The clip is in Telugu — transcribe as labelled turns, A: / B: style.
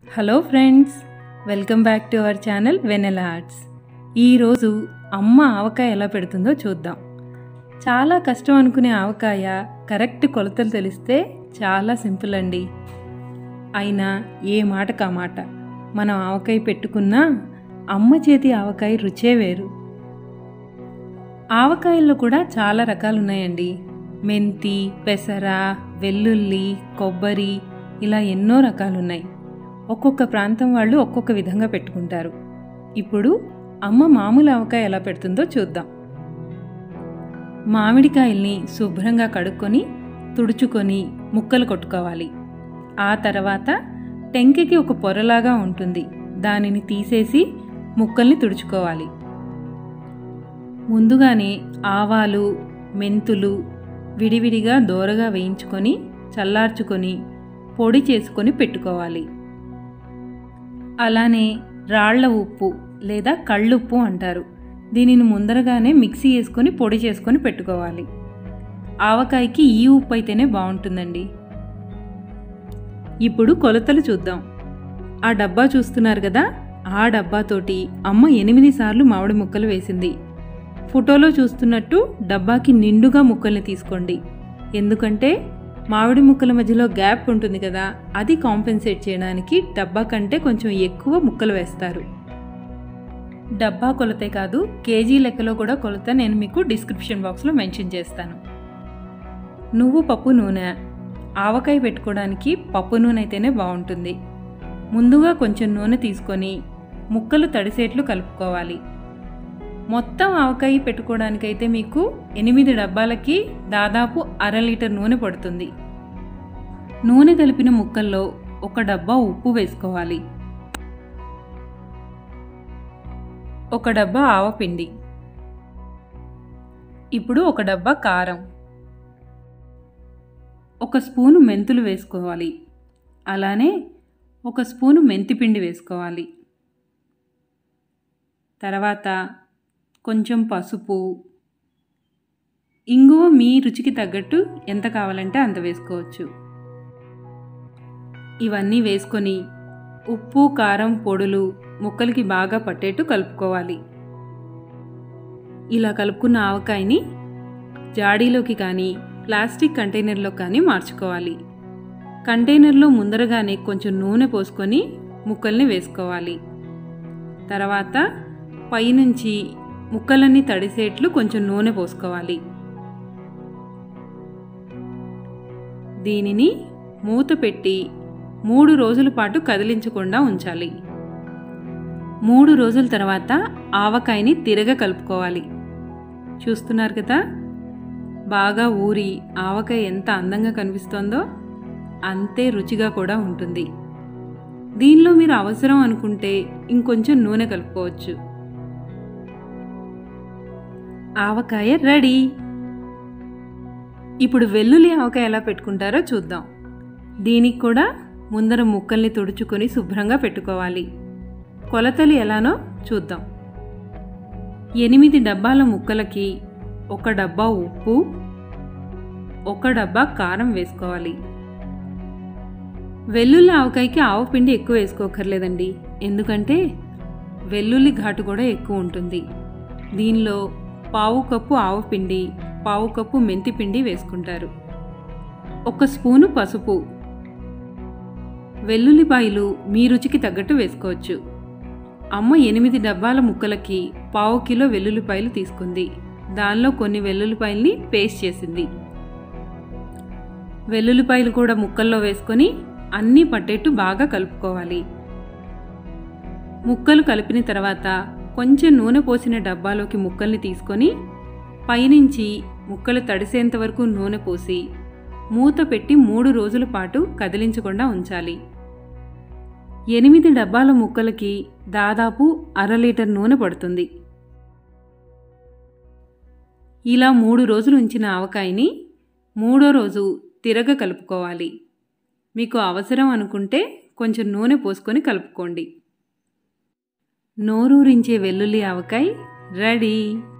A: hello friends welcome back to our channel Vennela arts ఈరోజు అమ్మ ఆవకాయ ఎలా పెడుతుందో చూద్దాం చాలా కష్టం అనుకునే ఆవకాయ కరెక్ట్ కొలతలు తెలిస్తే చాలా సింపుల్ అండి అయినా ఏ మాట కా మాట మనం ఆవకాయ పెట్టుకున్నా అమ్మ చేతి ఆవకాయ రుచే వేరు ఆవకాయల్లో కూడా చాలా రకాలు ఉన్నాయండి మెంతి పెసర వెల్లుల్లి కొబ్బరి ఇలా ఎన్నో రకాలున్నాయి ఒక్కొక్క ప్రాంతం వాళ్ళు ఒక్కొక్క విధంగా పెట్టుకుంటారు ఇప్పుడు అమ్మ మామూలు ఆవకాయ ఎలా పెడుతుందో చూద్దాం మామిడికాయల్ని శుభ్రంగా కడుక్కొని తుడుచుకొని ముక్కలు కొట్టుకోవాలి ఆ తర్వాత టెంకకి ఒక పొరలాగా ఉంటుంది దానిని తీసేసి ముక్కల్ని తుడుచుకోవాలి ముందుగానే ఆవాలు మెంతులు విడివిడిగా దోరగా వేయించుకొని చల్లార్చుకొని పొడి చేసుకొని పెట్టుకోవాలి అలానే రాళ్ల ఉప్పు లేదా కళ్ళుప్పు అంటారు దీనిని ముందరగానే మిక్సీ వేసుకొని పొడి చేసుకొని పెట్టుకోవాలి ఆవకాయకి ఈ ఉప్పు అయితేనే బాగుంటుందండి ఇప్పుడు కొలతలు చూద్దాం ఆ డబ్బా చూస్తున్నారు కదా ఆ డబ్బాతోటి అమ్మ ఎనిమిది సార్లు మామిడి ముక్కలు వేసింది ఫోటోలో చూస్తున్నట్టు డబ్బాకి నిండుగా ముక్కల్ని తీసుకోండి ఎందుకంటే మామిడి ముక్కల మధ్యలో గ్యాప్ ఉంటుంది కదా అది కాంపెన్సేట్ చేయడానికి డబ్బా కంటే కొంచెం ఎక్కువ ముక్కలు వేస్తారు డబ్బా కొలతే కాదు కేజీ లెక్కలో కూడా కొలత నేను మీకు డిస్క్రిప్షన్ బాక్స్లో మెన్షన్ చేస్తాను నువ్వు పప్పు నూనె ఆవకాయ పెట్టుకోవడానికి పప్పు నూనె అయితేనే బాగుంటుంది ముందుగా కొంచెం నూనె తీసుకొని ముక్కలు తడిసేట్లు కలుపుకోవాలి మొత్తం ఆవకాయ పెట్టుకోవడానికైతే మీకు ఎనిమిది డబ్బాలకి దాదాపు అర లీటర్ నూనె పడుతుంది నూనె కలిపిన ముక్కల్లో ఒక డబ్బా ఉప్పు వేసుకోవాలి ఒక డబ్బా ఆవపిండి ఇప్పుడు ఒక డబ్బా కారం ఒక స్పూను మెంతులు వేసుకోవాలి అలానే ఒక స్పూను మెంతిపిండి వేసుకోవాలి తర్వాత కొంచెం పసుపు ఇంగువ మీ రుచికి తగ్గట్టు ఎంత కావాలంటే అంత వేసుకోవచ్చు ఇవన్నీ వేసుకొని ఉప్పు కారం పొడులు ముక్కలకి బాగా పట్టేట్టు కలుపుకోవాలి ఇలా కలుపుకున్న ఆవకాయని జాడీలోకి కానీ ప్లాస్టిక్ కంటైనర్లో కానీ మార్చుకోవాలి కంటైనర్లో ముందరగానే కొంచెం నూనె పోసుకొని ముక్కల్ని వేసుకోవాలి తర్వాత పైనుంచి ముక్కలన్నీ తడిసేట్లు కొంచెం నూనె పోసుకోవాలి దీనిని మూత పెట్టి మూడు రోజుల పాటు కదిలించకుండా ఉంచాలి మూడు రోజుల తర్వాత ఆవకాయని తిరగ కలుపుకోవాలి చూస్తున్నారు కదా బాగా ఊరి ఆవకాయ ఎంత అందంగా కనిపిస్తోందో అంతే రుచిగా కూడా ఉంటుంది దీనిలో మీరు అవసరం అనుకుంటే ఇంకొంచెం నూనె కలుపుకోవచ్చు ఆవకాయ రెడీ ఇప్పుడు వెల్లుల్లి ఆవకాయ ఎలా పెట్టుకుంటారో చూద్దాం దీనికి కూడా ముందర ముక్కల్ని తుడుచుకొని శుభ్రంగా పెట్టుకోవాలి కొలతలు ఎలానో చూద్దాం ఎనిమిది డబ్బాల ముక్కలకి ఒక డబ్బా ఉప్పు ఒక డబ్బా కారం వేసుకోవాలి వెల్లుల్లి ఆవకాయకి ఆవపిండి ఎక్కువ వేసుకోకర్లేదండి ఎందుకంటే వెల్లుల్లి ఘాటు కూడా ఎక్కువ ఉంటుంది దీనిలో పావు కప్పు ఆవపిండి పావు కప్పు మెంతిపిండి వేసుకుంటారు ఒక స్పూను పసుపు వెల్లుల్లిపాయలు మీ రుచికి తగ్గట్టు వేసుకోవచ్చు అమ్మ ఎనిమిది డబ్బాల ముక్కలకి పావు కిలో వెల్లుల్లిపాయలు తీసుకుంది దానిలో కొన్ని వెల్లుల్లిపాయల్ని పేస్ట్ చేసింది వెల్లుల్లిపాయలు కూడా ముక్కల్లో వేసుకొని అన్నీ పట్టేట్టు బాగా కలుపుకోవాలి ముక్కలు కలిపిన తర్వాత కొంచెం నూనె పోసిన డబ్బాలోకి ముక్కల్ని తీసుకొని పైనుంచి ముక్కలు తడిసేంత వరకు నూనె పోసి మూత పెట్టి మూడు రోజుల పాటు కదిలించకుండా ఉంచాలి ఎనిమిది డబ్బాల ముక్కలకి దాదాపు అర లీటర్ నూనె పడుతుంది ఇలా మూడు రోజులు ఉంచిన ఆవకాయని మూడో రోజు తిరగ కలుపుకోవాలి మీకు అవసరం అనుకుంటే కొంచెం నూనె పోసుకొని కలుపుకోండి నోరూరించే వెల్లుల్లి ఆవకాయ రెడీ